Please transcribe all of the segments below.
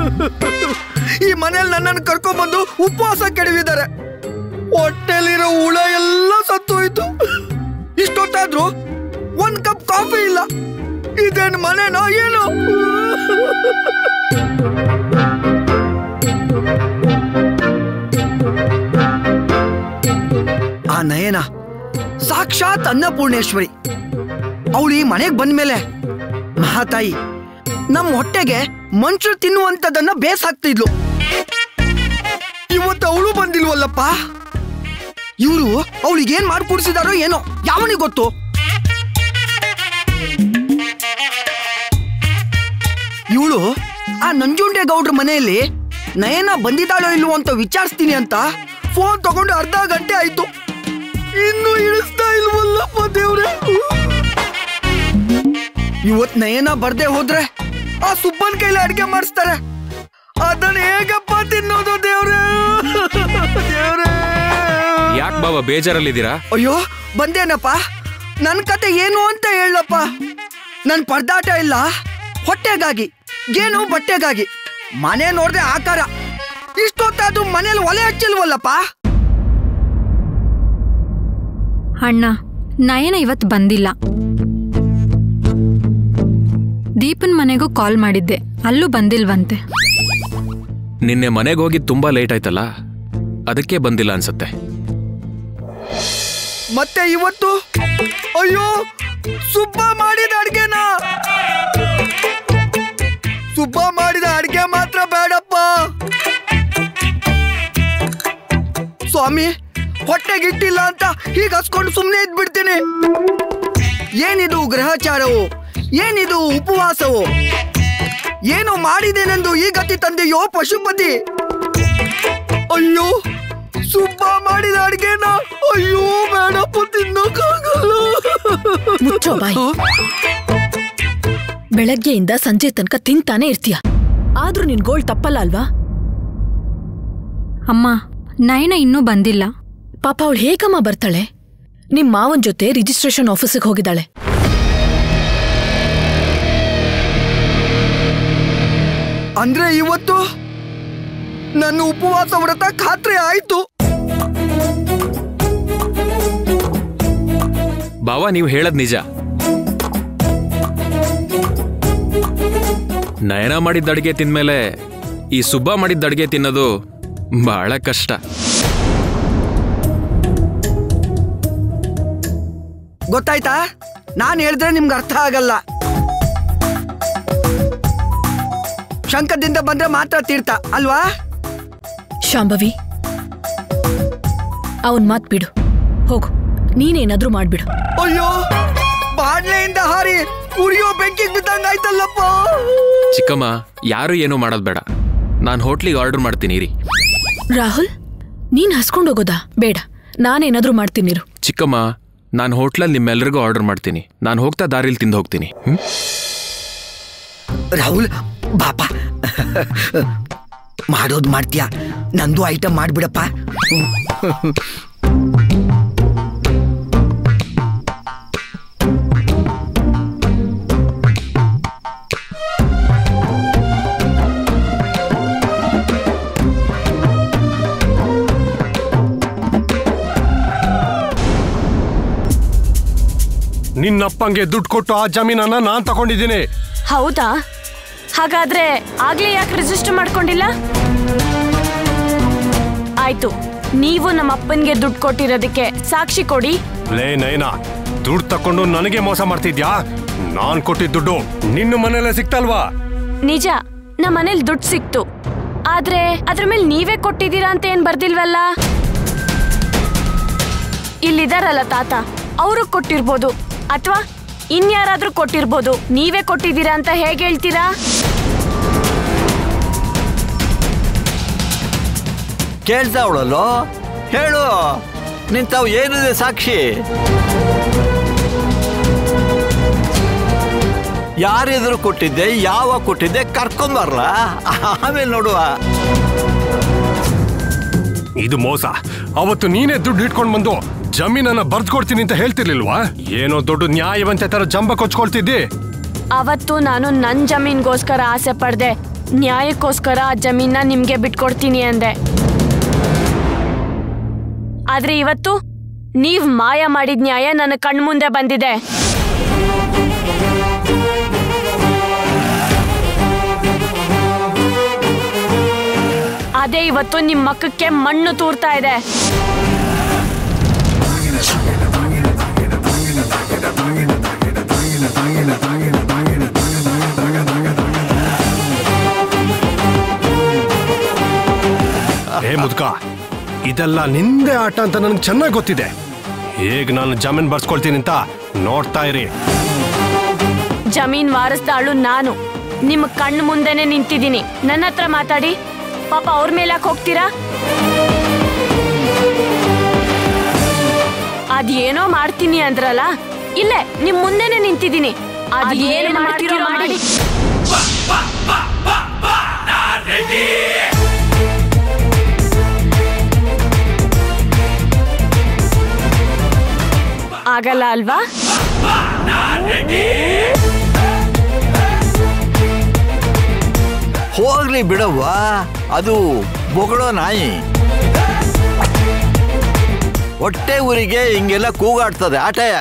ಈ ಮನೇಲಿ ನನ್ನನ್ನು ಕರ್ಕೊಂಡ್ಬಂದು ಉಪವಾಸ ಕೆಡವಿದ್ದಾರೆ ಹೊಟ್ಟೆಲಿರೋ ಹುಳ ಎಲ್ಲ ಸತ್ತೋಯ್ತು ಇಷ್ಟೊತ್ತಾದ್ರೂ ಒಂದ್ ಕಪ್ ಕಾಫಿ ಇಲ್ಲ ಇದೇನ್ ಮನೆನೋ ಏನು ಆ ನಯನ ಸಾಕ್ಷಾತ್ ಅನ್ನಪೂರ್ಣೇಶ್ವರಿ ಅವಳು ಈ ಮನೆಗೆ ಬಂದ್ಮೇಲೆ ಮಹಾತಾಯಿ ನಮ್ಮ ಹೊಟ್ಟೆಗೆ ಮನುಷ್ಯರು ತಿನ್ನುವಂಥದ್ದನ್ನ ಬೇಸಾಕ್ತಿದ್ಲು ಇವತ್ತು ಅವಳು ಬಂದಿಲ್ವಲ್ಲಪ್ಪ ಇವರು ಅವಳಿಗೆ ಏನ್ ಮಾಡ್ಕೊಡ್ಸಿದಾರೋ ಏನೋ ಯಾವನಿಗೆ ಗೊತ್ತು ಇವಳು ಆ ನಂಜುಂಡೆ ಗೌಡ್ರ ಮನೆಯಲ್ಲಿ ನಯನ ಬಂದಿದ್ದಾಳೋ ಇಲ್ವೋ ಅಂತ ವಿಚಾರಿಸ್ತೀನಿ ಅಂತ ಫೋನ್ ತಗೊಂಡು ಅರ್ಧ ಗಂಟೆ ಆಯ್ತು ಇನ್ನು ಇಳಿಸ್ತಾ ಇಲ್ವಲ್ಲಪ್ಪ ದೇವ್ರೆ ಇವತ್ ನಯನ ಬರ್ದೆ ಹೋದ್ರೆ ಆ ಸುಬ್ಬನ್ ಕೈಲಿ ಅಡ್ಗೆ ಮಾಡಿಸ್ತಾರೆ ಅದನ್ನ ಹೇಗಪ್ಪ ತಿನ್ನೋದು ದೇವ್ರೆ ದೇವ್ರೆ ಯಾಕೆ ಬಾಬಾ ಬೇಜಾರಲ್ಲಿದ್ದೀರಾ ಅಯ್ಯೋ ಬಂದೇನಪ್ಪ ನನ್ ಕತೆ ಏನು ಅಂತ ಹೇಳಪ್ಪ ನನ್ ಪರದಾಟ ಇಲ್ಲ ಹೊಟ್ಟೆಗಾಗಿ ಏನು ಬಟ್ಟೆಗಾಗಿ ಮನೆ ನೋಡ್ದೆ ಆಕಾರ ಇಷ್ಟೊತ್ತಾದ್ರೂ ಮನೇಲಿ ಒಲೆ ಹಚ್ಚಿಲ್ವಲ್ಲಪ್ಪ ಅಣ್ಣ ನಯನ ಇವತ್ತು ಬಂದಿಲ್ಲ ದೀಪನ್ ಮನೆಗೂ ಕಾಲ್ ಮಾಡಿದ್ದೆ ಅಲ್ಲೂ ಬಂದಿಲ್ವಂತೆ ನಿನ್ನೆ ಮನೆಗೆ ಹೋಗಿ ತುಂಬಾ ಲೇಟ್ ಆಯ್ತಲ್ಲ ಅದಕ್ಕೆ ಬಂದಿಲ್ಲ ಅನ್ಸತ್ತೆ ಮತ್ತೆ ಇವತ್ತು ಅಯ್ಯೋ ಸುಬ್ಬ ಮಾಡಿದ ಅಡ್ಗೆನ ಸುಬ್ಬ ಮಾಡಿದ ಅಡ್ಗೆ ಮಾತ್ರ ಬೇಡಪ್ಪ ಸ್ವಾಮಿ ಹೊಟ್ಟೆಗಿಟ್ಟಿಲ್ಲ ಅಂತ ಹೀಗೆ ಹಸ್ಕೊಂಡು ಸುಮ್ಮನೆ ಇದ್ಬಿಡ್ತೀನಿ ಏನಿದು ಗ್ರಹಚಾರವು ಏನಿದು ಉಪವಾಸವು ಏನು ಮಾಡಿದೇನೆಂದು ಈ ಗತಿ ತಂದೆಯೋ ಪಶುಪತಿ ಅಯ್ಯೋ ಸುಬ್ಬ ಮಾಡಿದ ಅಡ್ಗೆನ ಅಯ್ಯೋ ಬೇಡಪ್ಪ ತಿನ್ನೋಕ್ಕಾಗಲ್ಲ ಮುಚ್ಚೋ ಬಾಯಿ ಬೆಳಗ್ಗೆಯಿಂದ ಸಂಜೆ ತನಕ ತಿಂತಾನೆ ಇರ್ತೀಯ ಆದ್ರೂ ನಿನ್ ಗೋಳ್ ತಪ್ಪಲ್ಲ ಅಲ್ವಾ ಅಮ್ಮ ನಯನ ಇನ್ನೂ ಬಂದಿಲ್ಲ ಪಾಪ ಅವಳು ಹೇಗಮ್ಮ ಬರ್ತಾಳೆ ನಿಮ್ ಮಾವನ್ ಜೊತೆ ರಿಜಿಸ್ಟ್ರೇಷನ್ ಆಫೀಸಿಗೆ ಹೋಗಿದ್ದಾಳೆ ಅಂದ್ರೆ ಇವತ್ತು ನನ್ನ ಉಪವಾಸ ವ್ರತ ಖಾತ್ರಿ ಆಯ್ತು ಬಾವಾ ನೀವು ಹೇಳದ್ ನಿಜ ನಯನ ಮಾಡಿದ್ದ ಅಡ್ಗೆ ತಿಂದ್ಮೇಲೆ ಈ ಸುಬ್ಬ ಮಾಡಿದ್ದ ಅಡ್ಗೆ ತಿನ್ನೋದು ಬಹಳ ಕಷ್ಟ ಗೊತ್ತಾಯ್ತಾ ನಾನ್ ಹೇಳಿದ್ರೆ ನಿಮ್ಗೆ ಅರ್ಥ ಆಗಲ್ಲ ಶಂಕದಿಂದ ಬಂದ್ರೆ ಮಾತ್ರ ತೀರ್ಥ ಅಲ್ವಾ ಶಾಂಭವಿ ಅವನ್ ಮಾತ್ ಬಿಡು ಹೋಗು ನೀನೇನಾದ್ರೂ ಮಾಡ್ಬಿಡು ಅಯ್ಯೋ ಬಾಡ್ಲೆಯಿಂದ ಹಾರಿ ಉರಿಯೋ ಬೆಂಕಿಗೆ ಬಿದ್ದಂಗಾಯ್ತಲ್ಲಪ್ಪ ಚಿಕ್ಕಮ್ಮ ಯಾರು ಏನೂ ಮಾಡೋದ್ ಬೇಡ ನಾನು ಹೋಟ್ಲಿಗೆ ಆರ್ಡರ್ ಮಾಡ್ತೀನಿ ರೀ ರಾಹುಲ್ ನೀನ್ ಹಸ್ಕೊಂಡೋಗೋದಾ ಬೇಡ ನಾನೇನಾದ್ರೂ ಮಾಡ್ತೀನಿರು ಚಿಕ್ಕಮ್ಮ ನಾನು ಹೋಟ್ಲಲ್ಲಿ ನಿಮ್ಮೆಲ್ಲರಿಗೂ ಆರ್ಡರ್ ಮಾಡ್ತೀನಿ ನಾನು ಹೋಗ್ತಾ ದಾರಿಲಿ ತಿಂದು ಹೋಗ್ತೀನಿ ಹ್ಮ್? ರಾಹುಲ್ ಬಾಪ ಮಾಡೋದ್ ಮಾಡ್ತೀಯ ನಂದು ಐಟಮ್ ಮಾಡ್ಬಿಡಪ್ಪ ನಿನ್ನಪ್ಪಂಗೆ ದುಡ್ಡು ಕೊಟ್ಟು ಆ ಜಮೀನನ್ನ ನಾನ್ ತಗೊಂಡಿದ್ದೀನಿ ಹೌದಾ ಹಾಗಾದ್ರೆ ಆಗ್ಲೇ ಯಾಕೆ ರಿಜಿಸ್ಟರ್ ಮಾಡ್ಕೊಂಡಿಲ್ಲ ಆಯ್ತು ನೀವು ನಮ್ಮ ಅಪ್ಪನ್ಗೆ ದುಡ್ಡು ಕೊಟ್ಟಿರೋದಕ್ಕೆ ಸಾಕ್ಷಿ ಕೊಡಿ ಲೇ ನೈನಾ ದುಡ್ಡು ತಕೊಂಡು ನನಗೆ ಮೋಸ ಮಾಡ್ತಿದ್ಯಾ ನಾನ್ ಕೊಟ್ಟಿದ್ದ ದುಡ್ಡು ನಿನ್ನ ಮನೇಲೆ ಸಿಕ್ತಲ್ವಾ ನಿಜ ನಮ್ಮ ಮನೇಲಿ ದುಡ್ಡು ಸಿಕ್ತು ಆದ್ರೆ ಅದ್ರ ಮೇಲೆ ನೀವೇ ಕೊಟ್ಟಿದ್ದೀರಾ ಅಂತ ಏನ್ ಬರ್ದಿಲ್ವಲ್ಲ ಇಲ್ಲಿದಾರಲ್ಲ ತಾತ ಅವರು ಕೊಟ್ಟಿರ್ಬೋದು ಅಥವಾ ಇನ್ಯಾರಾದ್ರೂ ಕೊಟ್ಟಿರ್ಬೋದು ನೀವೇ ಕೊಟ್ಟಿದ್ದೀರಾ ಅಂತ ಹೇಗೆ ಹೇಳ್ತೀರಾ ಕೇಳ್ತಾವಳಲ್ಲೋ ಹೇಳು ನಿಂತಾವ್ ಏನಿದೆ ಸಾಕ್ಷಿ ಯಾರೆದುರು ಕೊಟ್ಟಿದ್ದೆ ಯಾವ ಕೊಟ್ಟಿದ್ದೆ ಕರ್ಕೊಂಬರ್ಲ ಆಮೇಲೆ ನೋಡುವ ಇದು ಮೋಸ ಅವತ್ತು ನೀನೇ ದುಡ್ಡು ಇಟ್ಕೊಂಡ್ ಬಂದು ಜಮೀನನ್ನ ಬರ್ದ್ ಕೊಡ್ತೀನಿ ಅಂತ ಹೇಳ್ತಿರ್ಲಿಲ್ವಾ ಏನೋ ದೊಡ್ಡ ನ್ಯಾಯವಂತೆ ತರ ಜಂಬ ಕೊಚ್ಕೊಳ್ತಿದ್ದಿ ಅವತ್ತು ನಾನು ನನ್ ಜಮೀನ್ಗೋಸ್ಕರ ಆಸೆ ಪಡ್ದೆ ನ್ಯಾಯಕ್ಕೋಸ್ಕರ ಆ ಜಮೀನ ನಿಮ್ಗೆ ಬಿಟ್ಕೊಡ್ತೀನಿ ಅಂದೆ ಆದ್ರೆ ಇವತ್ತು ನೀವ್ ಮಾಯ ಮಾಡಿದ ನ್ಯಾಯ ನನ್ನ ಕಣ್ಮುಂದೆ ಬಂದಿದೆ ಅದೇ ಇವತ್ತು ನಿಮ್ ಮಕ್ಕಕ್ಕೆ ಮಣ್ಣು ತೂರ್ತಾ ಇದೆ ಏ ಮುದ್ಕ ಇದೆಲ್ಲ ನಿಂದೆ ಆಟ ಅಂತ ನನಗೆ ಚೆನ್ನಾಗಿ ಗೊತ್ತಿದೆ ಹೇಗ್ ನಾನು ಜಮೀನ್ ಬರ್ಸ್ಕೊಳ್ತೀನಿ ಅಂತ ನೋಡ್ತಾ ಇರಿ ಜಮೀನ್ ವಾರಸ್ದಾಳು ನಾನು ನಿಮ್ಮ ಕಣ್ಣು ಮುಂದೆನೆ ನಿಂತಿದ್ದೀನಿ ನನ್ನ ಹತ್ರ ಮಾತಾಡಿ ಪಾಪ ಅವ್ರ ಮೇಲೆ ಯಾಕೆ ಹೋಗ್ತೀರಾ ಅದೇನೋ ಮಾಡ್ತೀನಿ ಅಂದ್ರಲ್ಲ ಇಲ್ಲೇ ನಿಮ್ ಮುಂದೆನೆ ನಿಂತಿದ್ದೀನಿ ಅದ್ ಏನು ಮಾಡ್ತೀರೋ ಮಾಡಿ ಆಗಲ್ಲ ಅಲ್ವಾ ಹೋಗ್ಲಿ ಬಿಡವ್ವ ಅದು ಬೊಗಳೋ ನಾಯಿ ಹೊಟ್ಟೆ ಊರಿಗೆ ಹಿಂಗೆಲ್ಲ ಕೂಗಾಡ್ತದೆ ಆಟಯ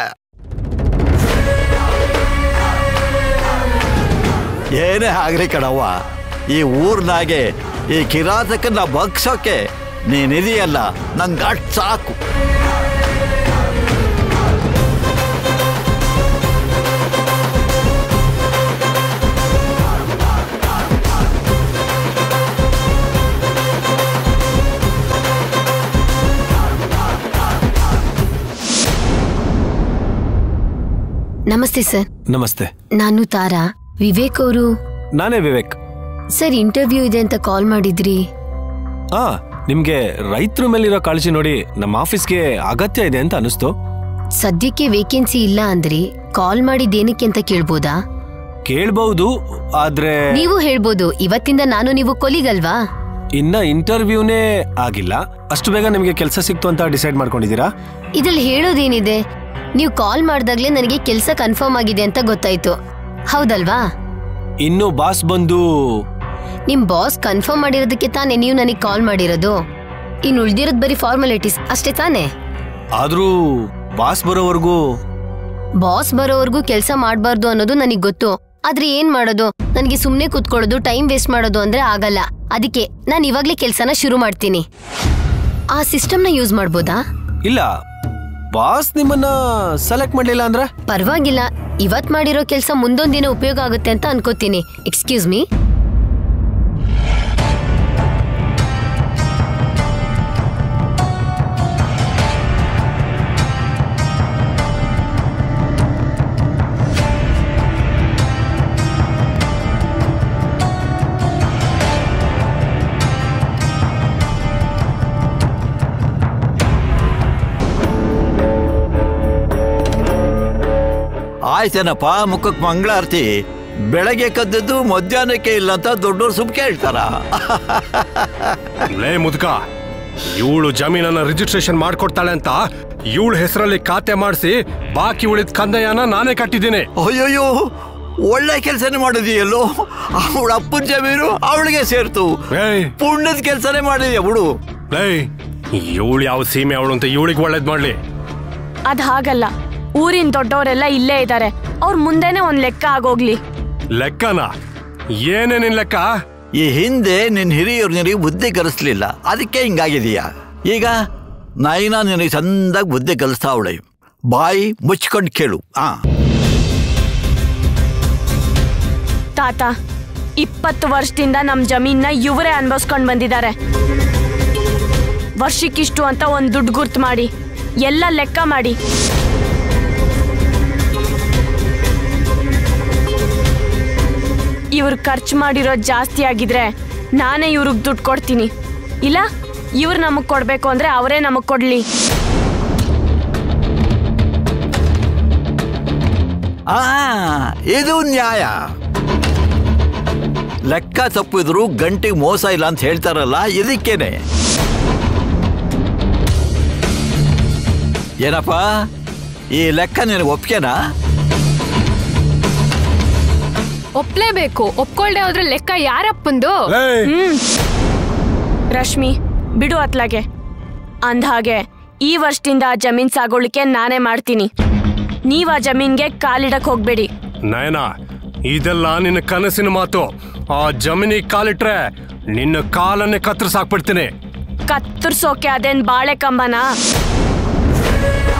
ಏನೇ ಆಗ್ಲಿ ಕಣವ್ವ ಈ ಊರ್ನಾಗೆ ಈ ಕಿರಾತಕನ್ನ ಬಗ್ಸೋಕೆ ನೀನಿದೆಯಲ್ಲ ನಂಗೆ ಅಟ್ ಸಾಕು ನಮಸ್ತೆ ಸರ್ ನಮಸ್ತೆ ನಾನು ತಾರಾ ವಿವೇಕ್ ಅವರು ನಾನೇ ವಿವೇಕ್ ಸರ್ ಇಂಟರ್ವ್ಯೂ ಇದೆ ಅಂತ ಕಾಲ್ ಮಾಡಿದ್ರಿ ಆ ನಿಮ್ಗೆ ರೈತರ ಮೇಲಿರೋ ಕಾಳಜಿ ನೋಡಿ ನಮ್ಮ ಆಫೀಸ್ಗೆ ಅಗತ್ಯ ಇದೆ ಅಂತ ಅನಿಸ್ತು ಸದ್ಯಕ್ಕೆ ವೇಕೆನ್ಸಿ ಇಲ್ಲ ಅಂದ್ರಿ ಕಾಲ್ ಮಾಡಿದ್ದೇನಕ್ಕೆ ಅಂತ ಕೇಳ್ಬೋದಾ ಕೇಳ್ಬಹುದು ಆದ್ರೆ ನೀವು ಹೇಳ್ಬೋದು ಇವತ್ತಿಂದ ನಾನು ನೀವು ಕೊಲಿಗಲ್ವಾ ಇನ್ನ ಇಂಟರ್ವ್ಯೂನೇ ಆಗಿಲ್ಲ ಅಷ್ಟು ಬೇಗ ನಿಮ್ಗೆ ಕೆಲಸ ಸಿಕ್ತು ಅಂತ ಡಿಸೈಡ್ ಮಾಡ್ಕೊಂಡಿದ್ದೀರಾ ಇದ್ರಲ್ಲಿ ಹೇಳೋದೇನಿದೆ ನೀವು ಕಾಲ್ ಮಾಡ್ದಾಗ್ಲೇ ನನಗೆ ಕೆಲಸ ಕನ್ಫರ್ಮ್ ಆಗಿದೆ ಅಂತ ಗೊತ್ತಾಯ್ತು ಹೌದಲ್ವಾ ಇನ್ನು ಬಾಸ್ ಬಂದು ನಿಮ್ ಬಾಸ್ ಕನ್ಫರ್ಮ್ ಮಾಡಿರೋದಕ್ಕೆ ತಾನೇ ನೀವು ನನಗೆ ಕಾಲ್ ಮಾಡಿರೋದು ಇನ್ನು ಉಳ್ದಿರೋದ್ ಬರೀ ಫಾರ್ಮಾಲಿಟೀಸ್ ಅಷ್ಟೇ ತಾನೇ ಆದ್ರೂ ಬಾಸ್ ಬರೋವರೆಗೂ ಬಾಸ್ ಬರೋವರೆಗೂ ಕೆಲಸ ಮಾಡಬಾರ್ದು ಅನ್ನೋದು ನನಗೆ ಗೊತ್ತು ಆದ್ರೆ ಏನ್ ಮಾಡೋದು ನನಗೆ ಸುಮ್ಮನೆ ಕೂತ್ಕೊಳ್ಳೋದು ಟೈಮ್ ವೇಸ್ಟ್ ಮಾಡೋದು ಅಂದ್ರೆ ಆಗಲ್ಲ ಅದಕ್ಕೆ ನಾನು ಇವಾಗ್ಲೇ ಕೆಲಸನ ಶುರು ಮಾಡ್ತೀನಿ ಆ ಸಿಸ್ಟಮ್ನ ಯೂಸ್ ಮಾಡ್ಬೋದಾ ಇಲ್ಲ ಬಾಸ್ ನಿಮ್ಮನ್ನ ಸೆಲೆಕ್ಟ್ ಮಾಡ್ಲಿಲ್ಲ ಅಂದ್ರೆ ಪರವಾಗಿಲ್ಲ ಇವತ್ ಮಾಡಿರೋ ಕೆಲಸ ಮುಂದೊಂದ್ ದಿನ ಉಪಯೋಗ ಆಗುತ್ತೆ ಅಂತ ಅನ್ಕೋತೀನಿ ಎಕ್ಸ್ಕ್ಯೂಸ್ ಮೀ ಆಯ್ತೇನಪ್ಪ ಮುಖಕ್ಕೆ ಮಂಗಳಾರತಿ ಬೆಳಗ್ಗೆ ಕದ್ದದ್ದು ಮಧ್ಯಾಹ್ನಕ್ಕೆ ಇಲ್ಲ ಅಂತ ದೊಡ್ಡವ್ರು ಸುಮ್ಕೆ ಹೇಳ್ತಾರ ಲೇ ಮುದ್ಕ ಇವಳು ಜಮೀನನ್ನ ರಿಜಿಸ್ಟ್ರೇಷನ್ ಮಾಡ್ಕೊಡ್ತಾಳೆ ಅಂತ ಇವಳ ಹೆಸರಲ್ಲಿ ಖಾತೆ ಮಾಡಿಸಿ ಬಾಕಿ ಉಳಿದ ಕಂದಯ್ಯನ ನಾನೇ ಕಟ್ಟಿದ್ದೀನಿ ಅಯ್ಯೋಯ್ಯೋ ಒಳ್ಳೆ ಕೆಲಸನೇ ಮಾಡಿದೀಯಲ್ಲೋ ಅವಳ ಅಪ್ಪನ ಜಮೀನು ಅವಳಿಗೆ ಸೇರ್ತು ಏಯ್ ಪುಣ್ಯದ ಕೆಲಸನೇ ಮಾಡಿದ್ಯಾ ಬಿಡು ಲೇ ಇವಳು ಯಾವ ಸೀಮೆ ಅವಳು ಅಂತ ಇವಳಿಗೆ ಒಳ್ಳೇದ್ ಮಾಡ್ಲಿ ಅದ್ ಹಾಗಲ್ಲ ಊರಿನ ದೊಡ್ಡವರೆಲ್ಲ ಇಲ್ಲೇ ಇದ್ದಾರೆ ಅವ್ರ ಮುಂದೆನೆ ಒಂದ್ ಲೆಕ್ಕ ಆಗೋಗ್ಲಿ ಲೆಕ್ಕನ ಏನೇ ನಿನ್ ಲೆಕ್ಕ ಈ ಹಿಂದೆ ನಿನ್ನ ಹಿರಿಯರು ನಿನಗೆ ಬುದ್ಧಿ ಕಲಿಸ್ಲಿಲ್ಲ ಅದಕ್ಕೆ ಹಿಂಗಾಗಿದೀಯ ಈಗ ನಾಯಿನ ನಿನಗೆ ಚಂದಾಗಿ ಬುದ್ಧಿ ಕಲಿಸ್ತಾ ಅವಳೆ ಬಾಯಿ ಮುಚ್ಕೊಂಡು ಕೇಳು ಆ ತಾತ ಇಪ್ಪತ್ತು ವರ್ಷದಿಂದ ನಮ್ ಜಮೀನ್ನ ಇವರೇ ಅನ್ಭವಿಸ್ಕೊಂಡ್ ಬಂದಿದ್ದಾರೆ ವರ್ಷಕ್ಕಿಷ್ಟು ಅಂತ ಒಂದ್ ದುಡ್ಡು ಗುರ್ತು ಮಾಡಿ ಎಲ್ಲ ಲೆಕ್ಕ ಮಾಡಿ ಇವ್ರು ಖರ್ಚು ಮಾಡಿರೋ ಜಾಸ್ತಿ ಆಗಿದ್ರೆ ನಾನೇ ಇವ್ರಿಗೆ ದುಡ್ಡು ಕೊಡ್ತೀನಿ ಇಲ್ಲ ಇವ್ರು ನಮಗ್ ಕೊಡ್ಬೇಕು ಅಂದ್ರೆ ಅವರೇ ನಮಗ್ ಕೊಡ್ಲಿ ಆ ಇದು ನ್ಯಾಯ ಲೆಕ್ಕ ತಪ್ಪಿದ್ರು ಗಂಟೆಗೆ ಮೋಸ ಇಲ್ಲ ಅಂತ ಹೇಳ್ತಾರಲ್ಲ ಇದಕ್ಕೇನೆ ಏನಪ್ಪ ಈ ಲೆಕ್ಕ ನಿನಗೆ ಒಪ್ಗೆನಾ ಒಪ್ಲೇಬೇಕು ಒಪ್ಕೊಳ್ದೆ ಹೋದ್ರೆ ಲೆಕ್ಕ ಯಾರಪ್ಪಂದು ಹ್ಮ್ ರಶ್ಮಿ ಬಿಡು ಅತ್ಲಾಗೆ ಅಂದ್ಹಾಗೆ ಈ ವರ್ಷದಿಂದ ಆ ಜಮೀನ್ ಸಾಗೋಳಿಕೆ ನಾನೇ ಮಾಡ್ತೀನಿ ನೀವ್ ಆ ಜಮೀನ್ಗೆ ಕಾಲಿಡಕ್ ಹೋಗ್ಬೇಡಿ ನಯನ ಇದೆಲ್ಲ ನಿನ್ನ ಕನಸಿನ ಮಾತು ಆ ಜಮೀನಿಗೆ ಕಾಲಿಟ್ರೆ ನಿನ್ನ ಕಾಲನ್ನೇ ಕತ್ತರಿಸಾಕ್ಬಿಡ್ತೀನಿ ಕತ್ತರ್ಸೋಕೆ ಅದೇನ್ ಬಾಳೆ ಕಂಬನಾ